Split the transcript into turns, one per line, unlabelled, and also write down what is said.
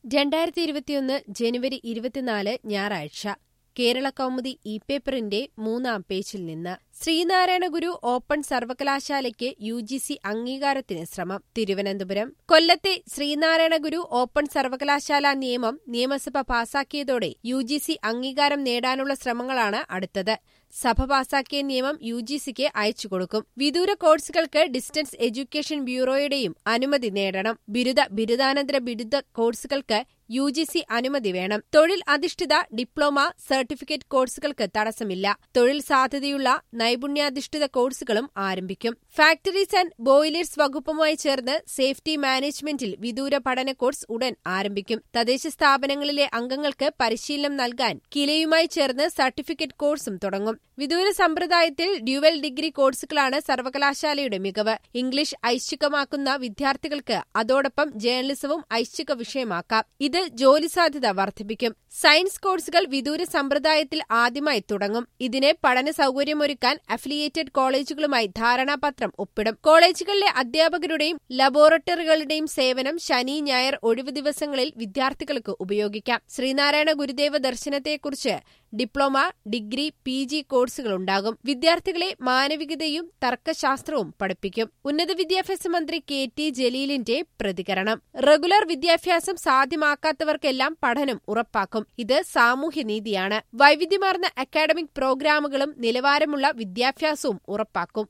രണ്ടായിരത്തി ഇരുപത്തിയൊന്ന് ജനുവരി ഇരുപത്തിനാല് ഞായറാഴ്ച കേരള കൗമുദി ഇ പേപ്പറിന്റെ മൂന്നാം പേജിൽ നിന്ന് ശ്രീനാരായണ ഗുരു ഓപ്പൺ സർവകലാശാലയ്ക്ക് യു ജി സി അംഗീകാരത്തിന് ശ്രമം തിരുവനന്തപുരം കൊല്ലത്തെ ശ്രീനാരായണ ഗുരു ഓപ്പൺ സർവകലാശാല നിയമം നിയമസഭ പാസാക്കിയതോടെ യു ജി സി അംഗീകാരം നേടാനുള്ള ശ്രമങ്ങളാണ് അടുത്തത് സഭ പാസാക്കിയ നിയമം യു ജി സിക്ക് അയച്ചുകൊടുക്കും വിദൂര കോഴ്സുകൾക്ക് ഡിസ്റ്റൻസ് എഡ്യൂക്കേഷൻ ബ്യൂറോയുടെയും അനുമതി നേടണം ബിരുദ ബിരുദാനന്തര ബിരുദ കോഴ്സുകൾക്ക് യു ജി സി അനുമതി വേണം തൊഴിൽ അധിഷ്ഠിത ഡിപ്ലോമ സർട്ടിഫിക്കറ്റ് കോഴ്സുകൾക്ക് തടസ്സമില്ല തൊഴിൽ സാധ്യതയുള്ള നൈപുണ്യാധിഷ്ഠിത കോഴ്സുകളും ആരംഭിക്കും ഫാക്ടറീസ് ആൻഡ് ബോയിലേഴ്സ് വകുപ്പുമായി ചേർന്ന് സേഫ്റ്റി മാനേജ്മെന്റിൽ വിദൂര പഠന കോഴ്സ് ഉടൻ ആരംഭിക്കും തദ്ദേശ സ്ഥാപനങ്ങളിലെ അംഗങ്ങൾക്ക് പരിശീലനം നൽകാൻ കിലയുമായി ചേർന്ന് സർട്ടിഫിക്കറ്റ് കോഴ്സും തുടങ്ങും വിദൂര സമ്പ്രദായത്തിൽ ഡ്യുവൽ ഡിഗ്രി കോഴ്സുകളാണ് സർവകലാശാലയുടെ മികവ് ഇംഗ്ലീഷ് ഐച്ഛികമാക്കുന്ന വിദ്യാർത്ഥികൾക്ക് അതോടൊപ്പം ജേർണലിസവും ഐച്ഛിക വിഷയമാക്കാം ഇത് ജോലി സാധ്യത വർദ്ധിപ്പിക്കും സയൻസ് കോഴ്സുകൾ വിദൂര സമ്പ്രദായത്തിൽ ആദ്യമായി തുടങ്ങും ഇതിന് പഠന സൌകര്യമൊരുക്കാൻ അഫിലിയേറ്റഡ് കോളേജുകളുമായി ധാരണാപത്രം ഒപ്പിടും കോളേജുകളിലെ അധ്യാപകരുടെയും ലബോറട്ടറികളുടെയും സേവനം ശനി ഞായർ ഒഴിവു ദിവസങ്ങളിൽ വിദ്യാർത്ഥികൾക്ക് ഉപയോഗിക്കാം ശ്രീനാരായണ ഗുരുദേവ ദർശനത്തെക്കുറിച്ച് ഡിപ്ലോമ ഡിഗ്രി പി ജി കോഴ്സുകളുണ്ടാകും വിദ്യാർത്ഥികളെ മാനവികതയും തർക്കശാസ്ത്രവും പഠിപ്പിക്കും ഉന്നത വിദ്യാഭ്യാസ മന്ത്രി കെ ടി ജലീലിന്റെ പ്രതികരണം റെഗുലർ വിദ്യാഭ്യാസം സാധ്യമാക്കാത്തവർക്കെല്ലാം പഠനം ഉറപ്പാക്കും ഇത് സാമൂഹ്യനീതിയാണ് വൈവിധ്യമാർന്ന അക്കാഡമിക് പ്രോഗ്രാമുകളും നിലവാരമുള്ള വിദ്യാഭ്യാസവും ഉറപ്പാക്കും